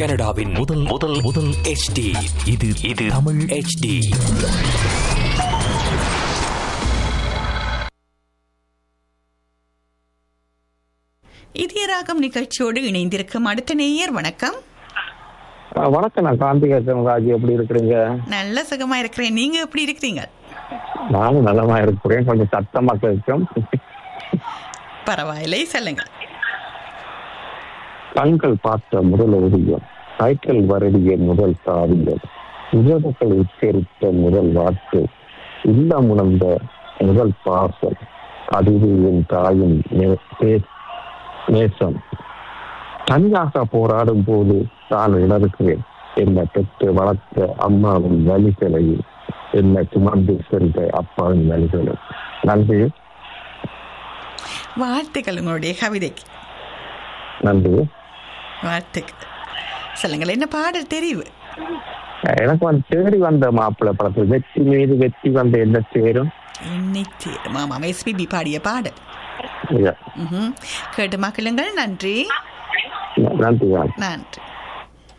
கனடாவின் முதல் முதல் முதல் HD இது இது தமிழ் HD இதய ராகம் நிகழ்ச்சியோடு இணைந்திருக்கும் அடுத்த நேயர் வணக்கம் ஆ, வணக்கம் நான் காந்திகேசன் ராஜி எப்படி இருக்கிறீங்க நல்ல சுகமா இருக்கிறேன் நீங்க எப்படி இருக்கிறீங்க நானும் நலமா இருக்கிறேன் கொஞ்சம் சத்தமா கேட்கும் பரவாயில்லை சொல்லுங்க கண்கள் பார்த்த முதல் ஓவியம் சைக்கிள் வருடிய முதல் காவியம் உதவுகள் உச்சரித்த முதல் வாக்கு இல்லம் உணர்ந்த முதல் பாசம் அதுவே என் தாயின் நே- பே- நேசம் தனியாக போராடும் போது நான் உணர்கிறேன் என்னை பெற்று வளர்த்த அம்மாவின் வழிகளையும் என்னை சுமந்து சென்ற அப்பாவின் வழிகளும் நன்றி வாழ்த்துக்கள் உங்களுடைய கவிதைக்கு நன்றி வாழ்த்துக்கள் சொல்லுங்கள் என்ன பாடல் தெரிவு எனக்கு வந்து தேடி வந்த மாப்பிள்ளை படத்தில் வெற்றி மீது வெற்றி வந்த என்ன சேரும் என்னை தேடும் ஆமாம் எஸ்பிபி பாடிய பாடல் ஐயா, ம்ஹும். கேட்டு மக்களுங்கள் நன்றி நன்றி நன்றி